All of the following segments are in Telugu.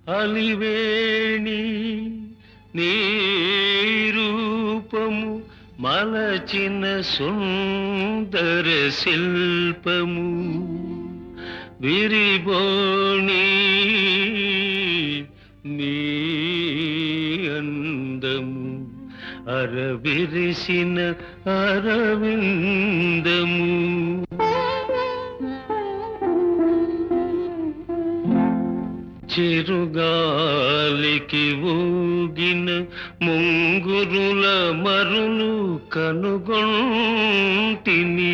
అలివేణి నీ రూపము మలచిన సుందర శిల్పము విరిబోణి నీ అందము అరవిరిసిన అరవిందము చిరుగాలికి ఊగిన ముంగురుల మరులు కనుగొంటిని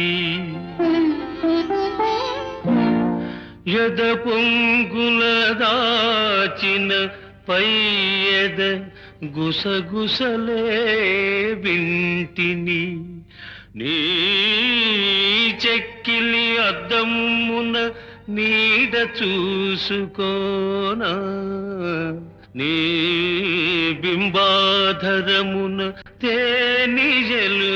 ఎద పొంగుల దాచిన పైయద గుసగుసలే వింటిని నీ చెక్కిలి అద్దమున నీడ చూసుకోనా నీ బింబాధరమున తేనిజలు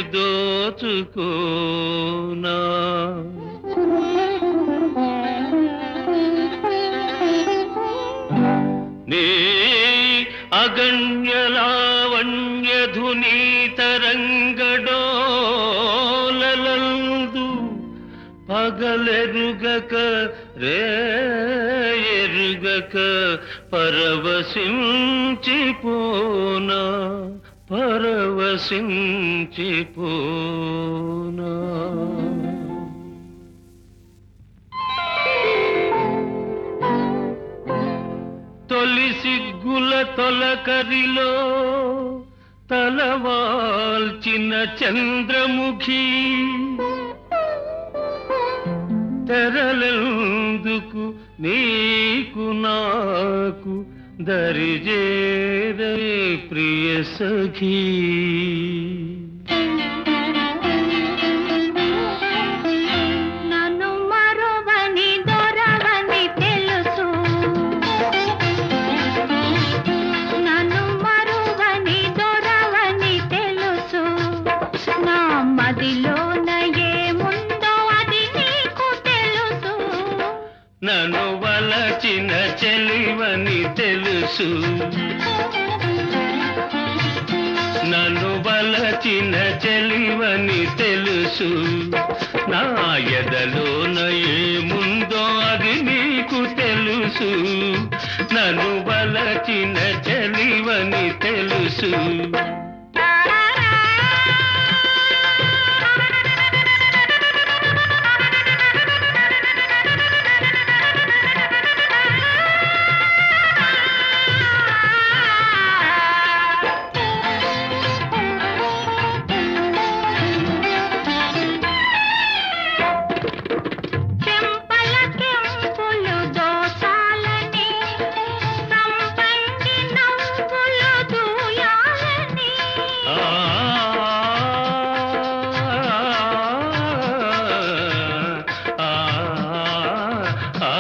దోచుకోనా నీ అగణ్యలావణ్యధుని తరంగడోలలందు పగలెరుగక రే ఎరుగక పరవశించిపోనా పరవశించిపోనా తొలి సిగ్గుల తొలకరిలో తలవాల్చిన చంద్రముఖి తెరలెందుకు నీకు నాకు దరిజేరే ప్రియ సఖీ నన్ను మరువని దొరవని తెలుసు నన్ను మరువని దొరవని తెలుసు నా మదిలోన ఏముందో అది నీకు తెలుసు నన్ను వలచిన చెలివని తెలుసు నన్ను వలచిన చెలివని తెలుసు నా ఎదలోన ఏముందో అది నీకు తెలుసు నన్ను వలచిన చెలివని తెలుసు చెంపల కెంపులు దోచాలని సంపంగి నవ్వులు దూయాలని ఆ ఆ ఆ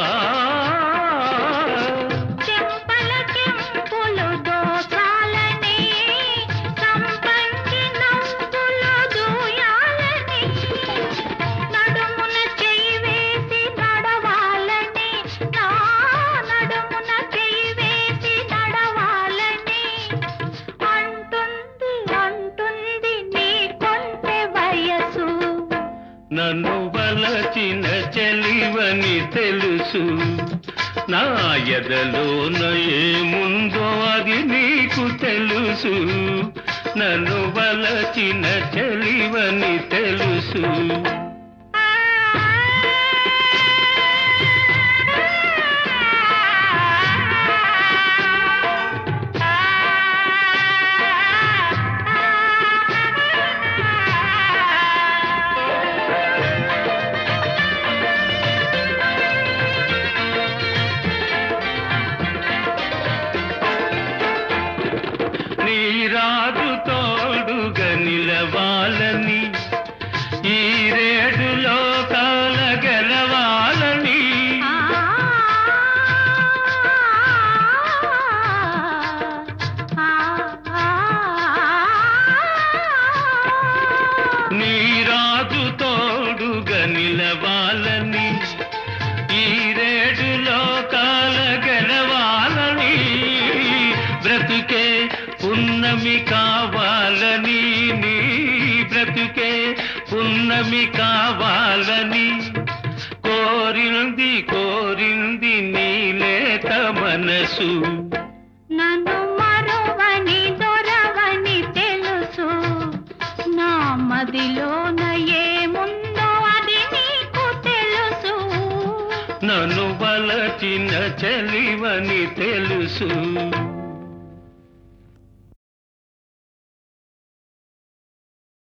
చెంపల కెంపులు దోచాలని సంపంగి నవ్వులు దూయాలని నడుమున చెయ్యి వేసి నడవాలని నా నడుమున చెయ్యి వేసి నడవాలని అంటుంది అంటుంది నీ కొంటె వయసు నన్ను వలచిన చెలివని తెలుసు నా ఎదలోన ఏముందో అది నీకు తెలుసు నన్ను వలచిన చెలివని తెలుసు నీ రాజు తోడుగా నిలవాలని ఈ రేడు లోకాల గెలవాలని నీ రాజు తోడుగా నిలవాలని ఈ రేడు లోకాల గెలవాలని పున్నమి కావాలని నీ బ్రతుకే పున్నమి కావాలని కోరింది కోరింది నీలేత మనసు నన్ను మరువని దొరవని తెలుసు నా మదిలోన ఏముందో అది నీకు తెలుసు నన్ను వలచిన చెలివని తెలుసు